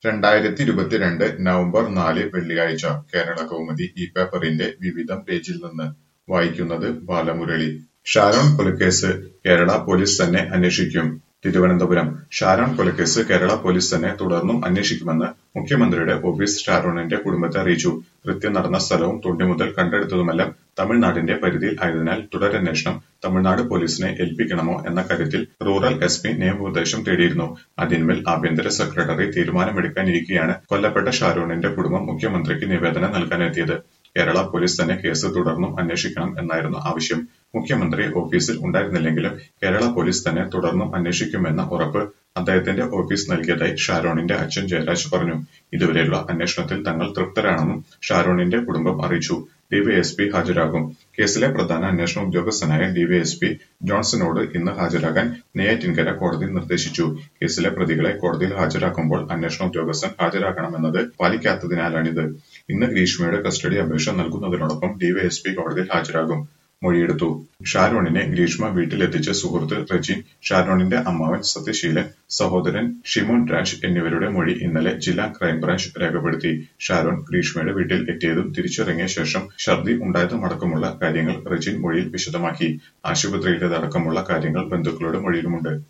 രണ്ടായിരത്തി ഇരുപത്തിരണ്ട് നവംബർ നാല് വെള്ളിയാഴ്ച കേരള കൗമുദി ഈ പേപ്പറിന്റെ വിവിധം പേജിൽ നിന്ന് വായിക്കുന്നത് ബാലമുരളി ഷാരോൺ കൊലക്കേസ് കേരള പോലീസ് തന്നെ അന്വേഷിക്കും തിരുവനന്തപുരം ഷാരോൺ കൊലക്കേസ് കേരള പോലീസ് തന്നെ തുടർന്നും അന്വേഷിക്കുമെന്ന് മുഖ്യമന്ത്രിയുടെ ഓഫീസ് ഷാരോണിന്റെ കുടുംബത്തെ അറിയിച്ചു കൃത്യം നടന്ന സ്ഥലവും തൊണ്ടി മുതൽ കണ്ടെടുത്തതുമെല്ലാം തമിഴ്നാടിന്റെ പരിധിയിൽ ആയതിനാൽ തുടരന്വേഷണം തമിഴ്നാട് പോലീസിനെ ഏൽപ്പിക്കണമോ എന്ന കാര്യത്തിൽ റൂറൽ എസ് പി നിയമോപദേശം തേടിയിരുന്നു അതിന്മേൽ ആഭ്യന്തര സെക്രട്ടറി തീരുമാനമെടുക്കാനിരിക്കെയാണ് കൊല്ലപ്പെട്ട ഷാരോണിന്റെ കുടുംബം മുഖ്യമന്ത്രിക്ക് നിവേദനം നൽകാനെത്തിയത് കേരള പോലീസ് തന്നെ കേസ് തുടർന്നും അന്വേഷിക്കണം എന്നായിരുന്നു ആവശ്യം മുഖ്യമന്ത്രി ഓഫീസിൽ ഉണ്ടായിരുന്നില്ലെങ്കിലും കേരള പോലീസ് തന്നെ തുടർന്നും അന്വേഷിക്കുമെന്ന ഉറപ്പ് അദ്ദേഹത്തിന്റെ ഓഫീസ് നൽകിയതായി ഷാരോണിന്റെ അച്ഛൻ ജയരാജ് പറഞ്ഞു ഇതുവരെയുള്ള അന്വേഷണത്തിൽ തങ്ങൾ തൃപ്തരാണെന്നും ഷാരോണിന്റെ കുടുംബം അറിയിച്ചു ഡിവൈഎസ്പി ഹാജരാകും കേസിലെ പ്രധാന അന്വേഷണ ഉദ്യോഗസ്ഥനായ ഡിവൈഎസ്പി ജോൺസണോട് ഇന്ന് ഹാജരാകാൻ നെയ്യാറ്റിൻകര കോടതി നിർദ്ദേശിച്ചു കേസിലെ പ്രതികളെ കോടതിയിൽ ഹാജരാക്കുമ്പോൾ അന്വേഷണ ഉദ്യോഗസ്ഥൻ ഹാജരാകണമെന്നത് പാലിക്കാത്തതിനാലാണിത് ഇന്ന് ഗ്രീഷ്മയുടെ കസ്റ്റഡി അപേക്ഷ നൽകുന്നതിനോടൊപ്പം ഡിവൈഎസ്പി കോടതിയിൽ ഹാജരാകും മൊഴിയെടുത്തു ഷാരോണിനെ ഗ്രീഷ്മ വീട്ടിലെത്തിച്ച സുഹൃത്ത് റെജിൻ ഷാരോണിന്റെ അമ്മാവൻ സത്യശീലൻ സഹോദരൻ ഷിമോൻ രാജ് എന്നിവരുടെ മൊഴി ഇന്നലെ ജില്ലാ ക്രൈംബ്രാഞ്ച് രേഖപ്പെടുത്തി ഷാരോൺ ഗ്രീഷ്മയുടെ വീട്ടിൽ എത്തിയതും തിരിച്ചിറങ്ങിയ ശേഷം ഛർദി ഉണ്ടായതുമടക്കമുള്ള കാര്യങ്ങൾ റെജിൻ മൊഴിയിൽ വിശദമാക്കി ആശുപത്രിയിലേതടക്കമുള്ള കാര്യങ്ങൾ ബന്ധുക്കളുടെ മൊഴിയിലുമുണ്ട്